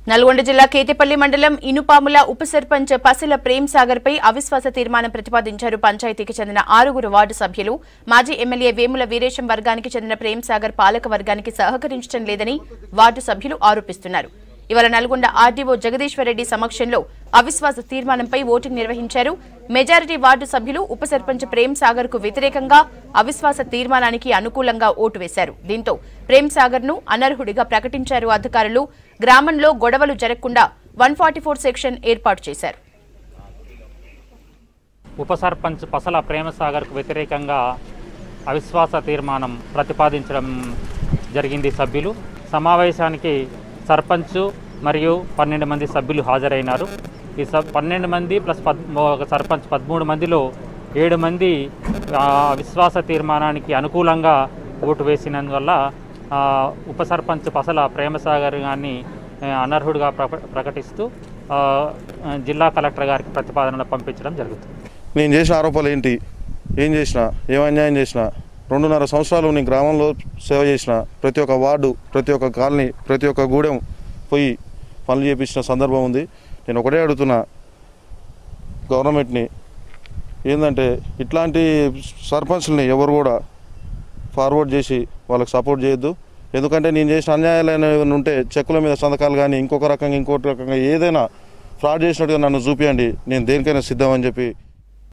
నల్గొండ జిల్లా కేతిపల్లి మండలం ఇనుపాముల ఉప సర్పంచ్ పసిల ప్రేమ్ సాగర్ పై అవిశ్వాస తీర్మానం ప్రతిపాదించారు పంచాయతీకి చెందిన ఆరుగురు వార్డు సభ్యులు మాజీ ఎమ్మెల్యే వేముల వీరేశం వర్గానికి చెందిన ప్రేమ్ సాగర్ పాలక వర్గానికి సహకరించడం లేదని వార్డు సభ్యులు ఆరోపిస్తున్నారు ఇవాళ నల్గొండ ఆర్డీఓ జగదీశ్వరరెడ్డి సమక్షంలో అవిశ్వాస తీర్మానంపై ఓటింగ్ నిర్వహించారు మెజారిటీ వార్డు సభ్యులు ఉప సర్పంచ్ ప్రేమ్ సాగర్ కు వ్యతిరేకంగా అవిశ్వాస తీర్మానానికి అనుకూలంగా ఓటు వేశారు దీంతో ప్రేమ్ సాగర్ ను అనర్హుడిగా ప్రకటించారు అధికారులు గ్రామంలో గొడవలు జరగకుండా వన్ సెక్షన్ ఏర్పాటు చేశారు ఉప సర్పంచ్ పసల ప్రేమసాగర్కు వ్యతిరేకంగా అవిశ్వాస తీర్మానం ప్రతిపాదించడం జరిగింది సభ్యులు సమావేశానికి సర్పంచ్ మరియు పన్నెండు మంది సభ్యులు హాజరైనారు ఈ సబ్ పన్నెండు మంది ప్లస్ పద్ ఒక సర్పంచ్ పదమూడు మందిలో ఏడు మంది ఆ, అవిశ్వాస తీర్మానానికి అనుకూలంగా ఓటు వేసినందువల్ల ఆ, ఉప సర్పంచ్ పసల ప్రేమసాగర్ గారిని ఆ, అనర్హుడిగా ప్రక- ప్రకటిస్తూ ఆ, జిల్లా కలెక్టర్ గారికి ప్రతిపాదనలు పంపించడం జరుగుతుంది నేను చేసిన ఆరోపణలు ఏంటి ఏం చేసిన ఏం అన్యాయం చేసిన రెండున్నర సంవత్సరాలు నేను గ్రామంలో సేవ చేసిన ప్రతి ఒక్క వార్డు ప్రతి ఒక్క కాలనీ ప్రతి ఒక్క గూడెం పోయి పనులు చేపించిన సందర్భం ఉంది నేను ఒకటే అడుగుతున్నా గవర్నమెంట్ని ఏంటంటే ఇట్లాంటి సర్పంచ్ని ఎవరు కూడా ఫార్వర్డ్ చేసి వాళ్ళకి సపోర్ట్ చేయొద్దు ఎందుకంటే నేను చేసిన అన్యాయాలు ఏమైనా ఉంటే చెక్కుల మీద సంతకాలు కానీ ఇంకొక రకంగా ఇంకొక రకంగా ఏదైనా ఫ్రాడ్ చేసినట్టుగా నన్ను చూపియండి నేను దేనికైనా సిద్ధం అని చెప్పి